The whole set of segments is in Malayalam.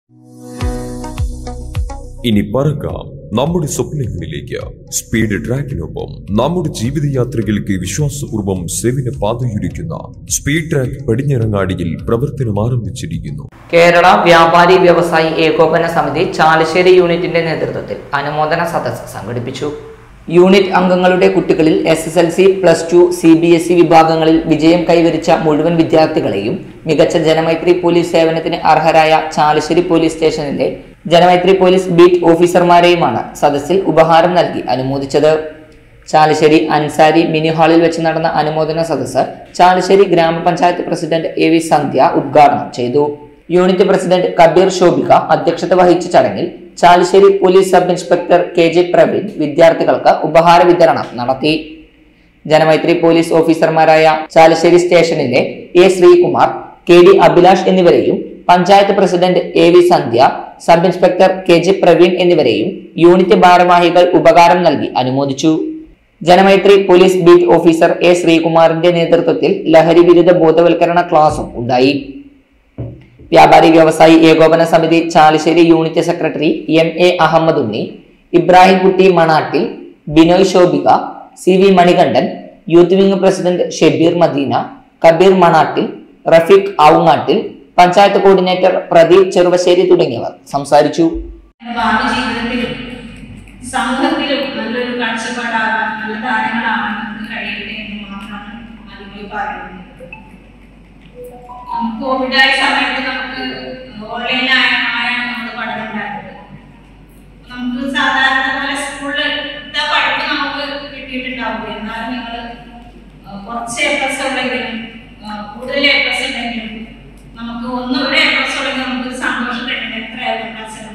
ഇനി പറക്കാം നമ്മുടെ സ്വപ്നങ്ങളിലേക്ക് സ്പീഡ് ട്രാക്കിനൊപ്പം നമ്മുടെ ജീവിതയാത്രകൾക്ക് വിശ്വാസപൂർവ്വം സേവന പാതയൊരുക്കുന്ന സ്പീഡ് ട്രാക്ക് പടിഞ്ഞിറങ്ങാടിയിൽ പ്രവർത്തനം ആരംഭിച്ചിരിക്കുന്നു കേരള വ്യാപാരി വ്യവസായി ഏകോപന സമിതി ചാലശ്ശേരി യൂണിറ്റിന്റെ നേതൃത്വത്തിൽ അനുമോദന സദസ്സ് സംഘടിപ്പിച്ചു യൂണിറ്റ് അംഗങ്ങളുടെ കുട്ടികളിൽ S S L C plus two C B S E വിഭാഗങ്ങളിൽ വിജയം കൈവരിച്ച മുഴുവൻ വിദ്യാർത്ഥികളെയും മികച്ച ജനമൈത്രി പോലീസ് സേവനത്തിന് അർഹരായ ചാലശ്ശേരി പോലീസ് സ്റ്റേഷനിലെ ജനമൈത്രി പോലീസ് ബീറ്റ് ഓഫീസർമാരെയുമാണ് സദസ്സിൽ ഉപഹാരം നൽകി അനുമോദിച്ചത് ചാലശ്ശേരി അൻസാരി മിനി ഹാളിൽ വെച്ച് നടന്ന അനുമോദന സദസ്സ് ചാലശ്ശേരി ഗ്രാമപഞ്ചായത്ത് പ്രസിഡന്റ് എ വി സന്ധ്യ ഉദ്ഘാടനം ചെയ്തു യൂണിറ്റ് പ്രസിഡന്റ് കബീർ ശോഭിക അധ്യക്ഷത വഹിച്ച ചടങ്ങിൽ Chalissery police sub inspector K J Praveen വിദ്യാർത്ഥികൾക്ക് ഉപഹാര വിതരണം നടത്തി ജനമൈത്രി പോലീസ് ഓഫീസർമാരായ ചാലശ്ശേരി സ്റ്റേഷനിലെ A Sreekumar K D Abhilash എന്നിവരെയും panchayat president A V Sandhya sub inspector K J Praveen എന്നിവരെയും യൂണിറ്റ് ഭാരവാഹികൾ ഉപകാരം നൽകി അനുമോദിച്ചു Janamaithri police beat officer A ശ്രീകുമാറിന്റെ നേതൃത്വത്തിൽ ലഹരി വിരുദ്ധ ബോധവൽക്കരണ ക്ലാസും ഉണ്ടായി വ്യാപാരി വ്യവസായി ഏകോപന സമിതി Chalissery unit secretary M A Ahammed Unni Ibrahim Kutty Manattil Binoy Shobhika C V Manikandan youth wing president Shebeer Madeena Kabeer Manattil Rafeeq Aungattil panchayat coordinator Pradeep Cheruvassery തുടങ്ങിയവർ സംസാരിച്ചു ഭാവി ജീവിതത്തിലും സമൂഹത്തിലും നല്ലൊരു കാഴ്ചപ്പാടാകാൻ നല്ല താരങ്ങളാകാൻ നമുക്ക് കഴിയട്ടെ എന്ന് മാത്രമാണ് അതിൽ പറയുന്നത് നമുക്ക് കോവിഡായ സമയത്ത് നമുക്ക് ഓൺലൈനായ ആയാണ് നമ്മൾ പഠനം ഉണ്ടായത് നമുക്ക് സാധാരണ പോലെ സ്കൂളിലത്തെ പഠിപ്പ് നമുക്ക് കിട്ടിയിട്ടുണ്ടാവും എന്നാലും നിങ്ങൾ കുറച്ച് എ പ്ലസ് ഉണ്ടെങ്കിലും ആ, കൂടുതൽ എ പ്ലസ് ഉണ്ടെങ്കിലും നമുക്ക് ഒന്നുകൂടെ എ പ്ലസ് ഉണ്ടെങ്കിൽ നമുക്ക് സന്തോഷം തരുന്നത് എത്രയായാലും മത്സരം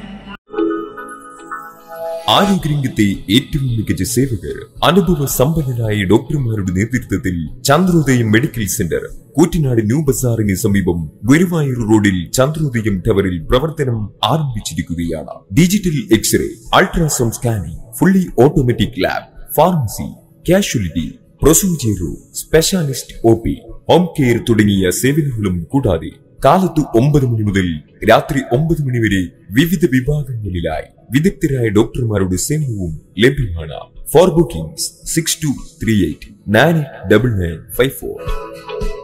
ആരോഗ്യരംഗത്തെ ഏറ്റവും മികച്ച സേവകർ അനുഭവ സമ്പന്നരായ ഡോക്ടർമാരുടെ നേതൃത്വത്തിൽ Chandrodayam medical centre Koottanad new ബസാറിന് സമീപം ഗുരുവായൂർ റോഡിൽ ചന്ദ്രോദയം ടവറിൽ പ്രവർത്തനം ആരംഭിച്ചിരിക്കുകയാണ് digital x-ray ultrasound scanning fully automatic lab pharmacy casualty procedure specialist O P home care തുടങ്ങിയ സേവനങ്ങളും കൂടാതെ കാലത്ത് ഒമ്പത് മണി മുതൽ രാത്രി ഒമ്പത് മണി വരെ വിവിധ വിഭാഗങ്ങളിലായി വിദഗ്ധരായ ഡോക്ടർമാരുടെ സേവനവും ലഭ്യമാണ് for bookings six two three eight nine double nine five four